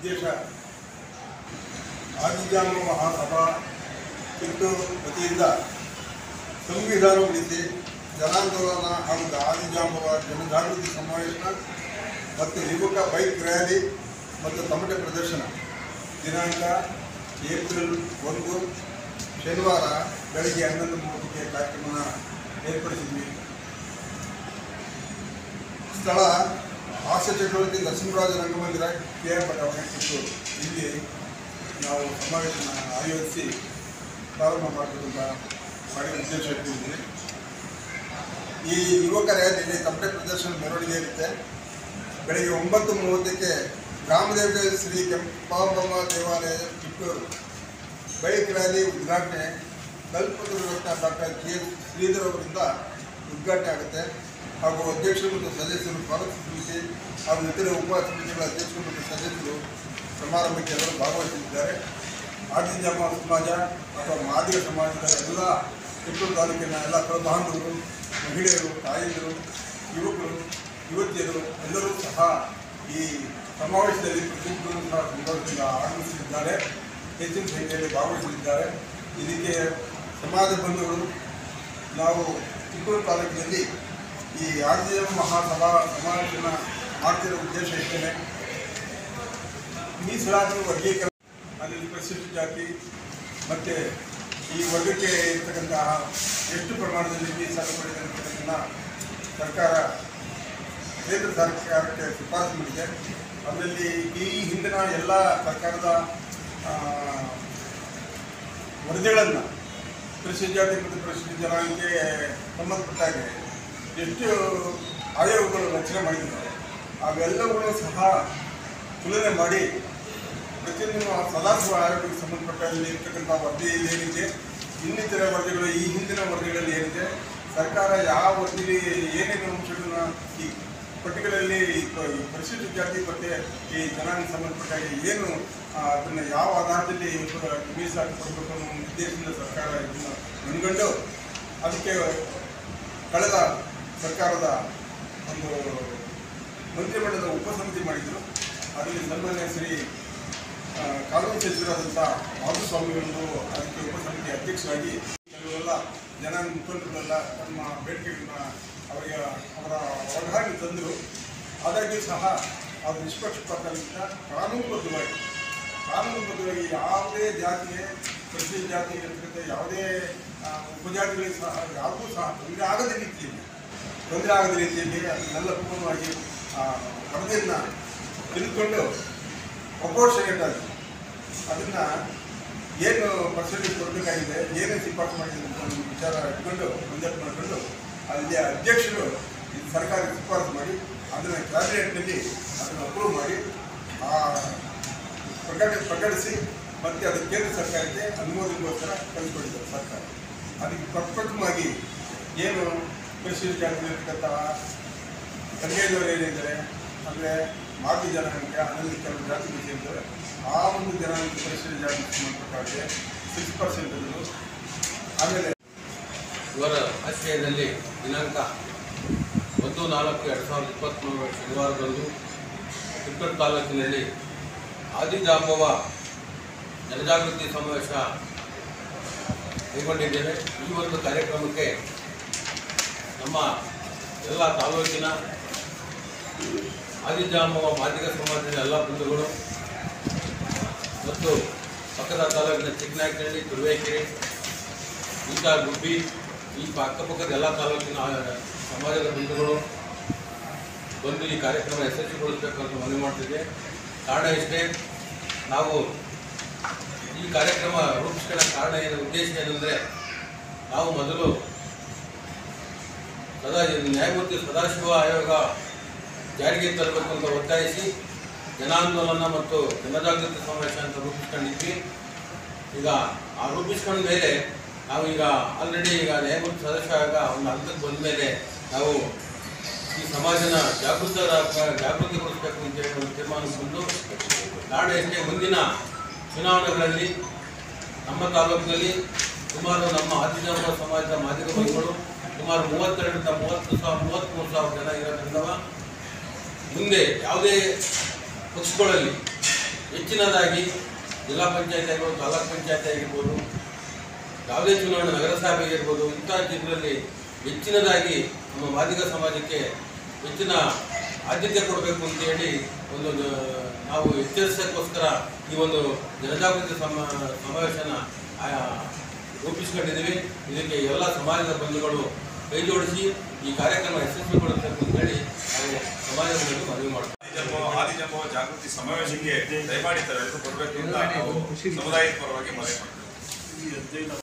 ಉದ್ದೇಶ ಆದಿಜಾಮ ಮಹಾಸಭಾ ಚಿತ್ತೂರು ವತಿಯಿಂದ ಸಂವಿಧಾನ ಉಳಿಸಿ ಜನಾಂದೋಲನ ಹಾಗೂ ಆದಿಜಾಂಬವ ಜನಜಾಗೃತಿ ಸಮಾವೇಶ ಮತ್ತು ಯುವಕ ಬೈಕ್ ರ್ಯಾಲಿ ಮತ್ತು ತಮಟೆ ಪ್ರದರ್ಶನ ದಿನಾಂಕ ಏಪ್ರಿಲ್ ಒಂದು ಶನಿವಾರ ಬೆಳಗ್ಗೆ ಹನ್ನೊಂದು ಮೂವತ್ತಕ್ಕೆ ಕಾರ್ಯಕ್ರಮ ಏರ್ಪಡಿಸಿದ್ವಿ ಸ್ಥಳ ಹಾಸ್ಯ ಚಟುವಟಿಕೆ ನರಸಿಂಹರಾಜ ರಂಗಮಂದಿರ ಕೆ ಆರ್ ಬಡಾವಣೆ ಕಿತ್ತೂರು ಇಲ್ಲಿ ನಾವು ಸಮಾವೇಶ ಆಯೋಜಿಸಿ ಪ್ರಾರಂಭ ಮಾಡಬೇಕಂತ ಮಾಡಿ ಉದ್ದೇಶ ಇಟ್ಟಿದ್ದೀವಿ ಈ ಯುವಕ ರ್ಯಾಲಿಯಲ್ಲಿ ತಮಟೆ ಪ್ರದರ್ಶನ ಮೆರವಣಿಗೆ ಇರುತ್ತೆ ಬೆಳಗ್ಗೆ ಒಂಬತ್ತು ಮೂವತ್ತಕ್ಕೆ ರಾಮದೇವತೆ ಶ್ರೀ ಕೆಂಪಾಂಬಮ್ಮ ದೇವಾಲಯ ಕಿತ್ತೂರು ಬೈಕ್ ರ್ಯಾಲಿ ಉದ್ಘಾಟನೆ ಕಲ್ಪತರು ಡಾಕ್ಟರ್ ಕೆ ಶ್ರೀಧರ್ ಅವರಿಂದ ಉದ್ಘಾಟನೆ ಆಗುತ್ತೆ ಹಾಗೂ ಅಧ್ಯಕ್ಷರು ಮತ್ತು ಸದಸ್ಯರು ಸ್ವಾಗತ ಸಮಿತಿ ಹಾಗೂ ಇತರೆ ಉಪ ಸಮಿತಿಗಳ ಅಧ್ಯಕ್ಷರು ಮತ್ತು ಸದಸ್ಯರು ಸಮಾರಂಭಕ್ಕೆ ಎಲ್ಲರೂ ಭಾಗವಹಿಸಲಿದ್ದಾರೆ ಆದಿಜಾಮ ಸಮಾಜ ಅಥವಾ ಮಾದಿಗ ಸಮಾಜದ ಎಲ್ಲ ಕಿತ್ತೂರು ತಾಲೂಕಿನ ಎಲ್ಲ ಪ್ರಬಾಂಧವರು ಮಹಿಳೆಯರು ತಾಯಂದಿರು ಯುವಕರು ಯುವತಿಯರು ಎಲ್ಲರೂ ಸಹ ಈ ಸಮಾವೇಶದಲ್ಲಿ ಪ್ರತಿಯೊಬ್ಬರು ಸಹ ಸಂತೋಷದಿಂದ ಆಗಮಿಸಲಿದ್ದಾರೆ ಹೆಚ್ಚಿನ ಸಂಖ್ಯೆಯಲ್ಲಿ ಭಾಗವಹಿಸಲಿದ್ದಾರೆ ಇದಕ್ಕೆ ಸಮಾಜ ಬಂಧುಗಳು ನಾವು ಚಿಕ್ಕೂರು ತಾಲೂಕಿನಲ್ಲಿ ಈ ಆರ್ಜಿಎಂ ಮಹಾಸಭಾ ಸಮಾವೇಶನ ಮಾಡ್ತಿರೋ ಉದ್ದೇಶ ಇಷ್ಟೇ ಮೀಸಲಾತಿ ವರ್ಗೀಕರಣ ಅದರಲ್ಲಿ ಪರಿಶಿಷ್ಟ ಜಾತಿ ಮತ್ತು ಈ ವರ್ಗಕ್ಕೆ ಇರ್ತಕ್ಕಂತಹ ಎಷ್ಟು ಪ್ರಮಾಣದಲ್ಲಿ ಮೀಸಲಾತಿ ಪಡೆದಿದೆ ಅಂತಕ್ಕಂಥ ಸರ್ಕಾರ ಕೇಂದ್ರ ಸರ್ಕಾರಕ್ಕೆ ಶಿಫಾರಸು ಮಾಡಿದೆ ಅದರಲ್ಲಿ ಈ ಹಿಂದಿನ ಎಲ್ಲ ಸರ್ಕಾರದ ಆ, ವರದಿಗಳನ್ನು ಪರಿಶಿಷ್ಟ ಜಾತಿ ಮತ್ತು ಪರಿಶಿಷ್ಟ ಜನಾಂಗಕ್ಕೆ ಸಂಬಂಧಪಟ್ಟ ಹಾಗೆ ಎಷ್ಟು ಆಯೋಗಗಳು ರಚನೆ ಮಾಡಿದ್ದಾರೆ ಅವೆಲ್ಲವನ್ನು ಸಹ ತುಲನೆ ಮಾಡಿ ಪ್ರತಿಯೊಂದು ಸದಾಶಿವ ಆಯೋಗಕ್ಕೆ ಸಂಬಂಧಪಟ್ಟಲ್ಲಿ ಇರ್ತಕ್ಕಂಥ ವರದಿಯಲ್ಲಿ ಏನಿದೆ ಇನ್ನಿತರ ವರದಿಗಳು ಈ ಹಿಂದಿನ ವರದಿಗಳಲ್ಲಿ ಏನಿದೆ ಸರ್ಕಾರ ಯಾವ ವರದಿಲಿ ಏನೇನು ಅಂಶಗಳನ್ನ ಈ ಪಟ್ಟಿಗಳಲ್ಲಿ ಈ ಪ- ಈ ಪರಿಶಿಷ್ಟ ಜಾತಿ ಮತ್ತು ಈ ಜನಾಂಗ ಸಂಬಂಧಪಟ್ಟ ಹಾಗೆ ಏನು ಆ, ಅದನ್ನ ಯಾವ ಆಧಾರದಲ್ಲಿ ಇವ್ರು ಮೀಸಲಾತಿ ಕೊಡಬೇಕು ಅನ್ನೋ ಒಂದು ಉದ್ದೇಶದಿಂದ ಸರ್ಕಾರ ಇದನ್ನು ಮನಗಂಡು ಅದಕ್ಕೆ ಕಳೆದ ಸರ್ಕಾರದ ಒಂದು ಮಂತ್ರಿಮಂಡಲದ ಉಪಸಮಿತಿ ಮಾಡಿದರು ಅದರಲ್ಲಿ ಸನ್ಮಾನ್ಯ ಶ್ರೀ ಆ, ಕಾನೂನು ಸಚಿವರಾದಂಥ ಮಾಧುಸ್ವಾಮಿಗಳು ಅದಕ್ಕೆ ಉಪಸಮಿತಿ ಅಧ್ಯಕ್ಷರಾಗಿ ಕೆಲವೆಲ್ಲ ಜನ ಮುಖಂಡರೆಲ್ಲ ತಮ್ಮ ಬೇಡಿಕೆಗಳನ್ನ ಅವರಿಗೆ ಅವರ ಒಳಗಾಗಿ ತಂದರು ಆದಾಗ್ಯೂ ಸಹ ಅದು ನಿಷ್ಪಕ್ಷಪಾತದಿಂದ ಕಾನೂನುಬದ್ಧವಾಗಿ ಕಾನೂನುಬದ್ಧವಾಗಿ ಯಾವುದೇ ಜಾತಿಗೆ ಪ್ರತಿ ಜಾತಿಗೆ ಇರ್ತಕ್ಕಂಥ ಯಾವುದೇ ಆ, ಉಪಜಾತಿಗಳಿಗೆ ಸಹ ಯಾವುದೂ ಸಹ ತೊಂದರೆ ಆಗದ ರೀತಿಯಲ್ಲಿ ತೊಂದರೆ ಆಗದ ರೀತಿಯಲ್ಲಿ ಅದನ್ನೆಲ್ಲ ಪೂರ್ಣವಾಗಿ ವರದಿಯನ್ನು ತಿಳ್ಕೊಂಡು ಪ್ರಪೋರ್ಷನೇಟ್ ಆಗಿ ಅದನ್ನು ಏನು ಪರ್ಸೆಂಟೇಜ್ ಕೊಡಬೇಕಾಗಿದೆ ಏನೇ ಶಿಫಾರಸು ಮಾಡಿದೆ ಅಂತ ಒಂದು ವಿಚಾರ ಇಟ್ಕೊಂಡು ಮಂಜೂರು ಮಾಡಿಕೊಂಡು ಅಲ್ಲಿ ಅಧ್ಯಕ್ಷರು ಇದು ಸರ್ಕಾರಕ್ಕೆ ಶಿಫಾರಸು ಮಾಡಿ ಅದನ್ನು ಕ್ಯಾಬಿನೆಟ್ನಲ್ಲಿ ಅದನ್ನು ಅಪ್ರೂವ್ ಮಾಡಿ ಆ ಪ್ರಕಟ ಪ್ರಕಟಿಸಿ ಮತ್ತು ಅದು ಕೇಂದ್ರ ಸರ್ಕಾರಕ್ಕೆ ಅನುಮೋದನೆಗೋಸ್ಕರ ಕಳಿಸ್ಕೊಟ್ಟಿದ್ದಾರೆ ಸರ್ಕಾರ ಅದಕ್ಕೆ ಪ್ರಪ್ರಥಮವಾಗಿ ಏನು ಪರಿಶೀಲಿಸಿ ಜಾತಿಯಲ್ಲಿರ್ತಕ್ಕಂಥ ತಂಗೇದವರು ಏನಿದ್ದಾರೆ ಅಂದರೆ ಮಾತಿ ಜನಾಂಗ ಹನ್ನೊಂದು ಕೆಲವು ಜಾತಿ ಸೇರಿದ್ದಾರೆ ಆ ಒಂದು ಜನಾಂಗ ಪರಿಶೀಲನೆ ಜಾತಿಗೆ ಸಂಬಂಧಪಟ್ಟ ಸಿಕ್ಸ್ ಪರ್ಸೆಂಟ್ ಆಮೇಲೆ ಇವರ ಆಶ್ರಯದಲ್ಲಿ ದಿನಾಂಕ ಒಂದು ನಾಲ್ಕು ಎರಡು ಸಾವಿರದ ಇಪ್ಪತ್ತ್ಮೂರರ ಶನಿವಾರದಂದು ಚಿಕ್ಕೂರು ತಾಲೂಕಿನಲ್ಲಿ ಆದಿಜಾಂಬವ ಜನಜಾಗೃತಿ ಸಮಾವೇಶ ಕೈಗೊಂಡಿದ್ದೇವೆ ಈ ಒಂದು ಕಾರ್ಯಕ್ರಮಕ್ಕೆ ನಮ್ಮ ಎಲ್ಲ ತಾಲೂಕಿನ ಆದಿಜಾಂಬವ ಮಾದಿಗ ಸಮಾಜದ ಎಲ್ಲ ಬಂಧುಗಳು ಮತ್ತು ಪಕ್ಕದ ತಾಲೂಕಿನ ಚಿಕ್ಕನಾಯಕನಹಳ್ಳಿ ತುರುವೇಕೆರೆ ಈಗ ಗುಬ್ಬಿ ಈ ಪ- ಅಕ್ಕಪಕ್ಕದ ಎಲ್ಲ ತಾಲೂಕಿನ ಆ- ಸಮಾಜದ ಬಂಧುಗಳು ಬಂದು ಈ ಕಾರ್ಯಕ್ರಮ ಯಶಸ್ವಿಗೊಳಿಸಬೇಕು ಅಂತ ಮನವಿ ಮಾಡ್ತಿದ್ದೆ ಕಾರಣ ಇಷ್ಟೇ ನಾವು ಈ ಕಾರ್ಯಕ್ರಮ ರೂಪಿಸ್ಕೊಳ್ಳೋ ಕಾರಣ ಏನು ಉದ್ದೇಶ ಏನಂದರೆ ನಾವು ಮೊದಲು ಸದಾ ನ್ಯಾಯಮೂರ್ತಿ ಸದಾಶಿವ ಆಯೋಗ ಜಾರಿಗೆ ತರಬೇಕು ಅಂತ ಒತ್ತಾಯಿಸಿ ಜನಾಂದೋಲನ ಮತ್ತು ಜನಜಾಗೃತಿ ಸಮಾವೇಶ ಅಂತ ರೂಪಿಸ್ಕೊಂಡಿದ್ವಿ ಈಗ ಆ ರೂಪಿಸ್ಕೊಂಡ ಮೇಲೆ ನಾವು ಈಗ ಆಲ್ರೆಡಿ ಈಗ ನ್ಯಾಯಮೂರ್ತಿ ಸದಸ್ಯ ಆಗ ಒಂದು ಹಂತಕ್ಕೆ ಬಂದ ಮೇಲೆ ನಾವು ಈ ಸಮಾಜನ ಜಾಗೃತ ಜಾಗೃತಿಗೊಳಿಸಬೇಕು ಅಂತ ಹೇಳಿ ಒಂದು ತೀರ್ಮಾನ ಬಂದು ಕಾರಣ ಎಷ್ಟೇ ಮುಂದಿನ ಚುನಾವಣೆಗಳಲ್ಲಿ ನಮ್ಮ ತಾಲೂಕಿನಲ್ಲಿ ಸುಮಾರು ನಮ್ಮ ಆದಿಜಾಂಬ ಸಮಾಜದ ಮಾದಿಗ ಬಂಧುಗಳು ಸುಮಾರು ಮೂವತ್ತೆರಡರಿಂದ ಮೂವತ್ತು ಸಾವಿರ ಮೂವತ್ತ್ಮೂರು ಸಾವಿರ ಜನ ಇರೋದ್ರಿಂದ ಮುಂದೆ ಯಾವುದೇ ಪಕ್ಷಗಳಲ್ಲಿ ಹೆಚ್ಚಿನದಾಗಿ ಜಿಲ್ಲಾ ಪಂಚಾಯತ್ ಆಗಿರ್ಬೋದು ತಾಲೂಕ್ ಪಂಚಾಯತ್ ಆಗಿರ್ಬೋದು ಯಾವುದೇ ಚುನಾವಣೆ ನಗರಸಭೆ ಆಗಿರ್ಬೋದು ಇಂತಹ ಇದರಲ್ಲಿ ಹೆಚ್ಚಿನದಾಗಿ ನಮ್ಮ ಮಾದಿಗ ಸಮಾಜಕ್ಕೆ ಹೆಚ್ಚಿನ ಆದ್ಯತೆ ಕೊಡಬೇಕು ಅಂತೇಳಿ ಒಂದು ನ- ನಾವು ಎಚ್ಚರಿಸೋಕ್ಕೋಸ್ಕರ ಈ ಒಂದು ಜನಜಾಗೃತಿ ಸಮ ಸಮಾವೇಶನ ಆ, ರೂಪಿಸ್ಕೊಂಡಿದ್ದೀವಿ ಇದಕ್ಕೆ ಎಲ್ಲ ಸಮಾಜದ ಬಂಧುಗಳು ಕೈ ಜೋಡಿಸಿ ಈ ಕಾರ್ಯಕ್ರಮ ಯಶಸ್ವಿಗೊಳಿಸಬೇಕು ಅಂತೇಳಿ ನಾವು ಸಮಾಜದ ಬಂಧು ಮನವಿ ಮಾಡ್ತೀವಿ ಆದಿಜಂಬೋ ಆದಿಜಂಬೋ ಜಾಗೃತಿ ಸಮಾವೇಶಕ್ಕೆ ದಯಮಾಡಿ ತಾವೆಲ್ಲರೂ ಬರಬೇಕು ಅಂತ ನಾವು ಸಮುದಾಯದ ಪರವಾಗಿ ಮನವಿ ಮಾಡ್ತೀವಿ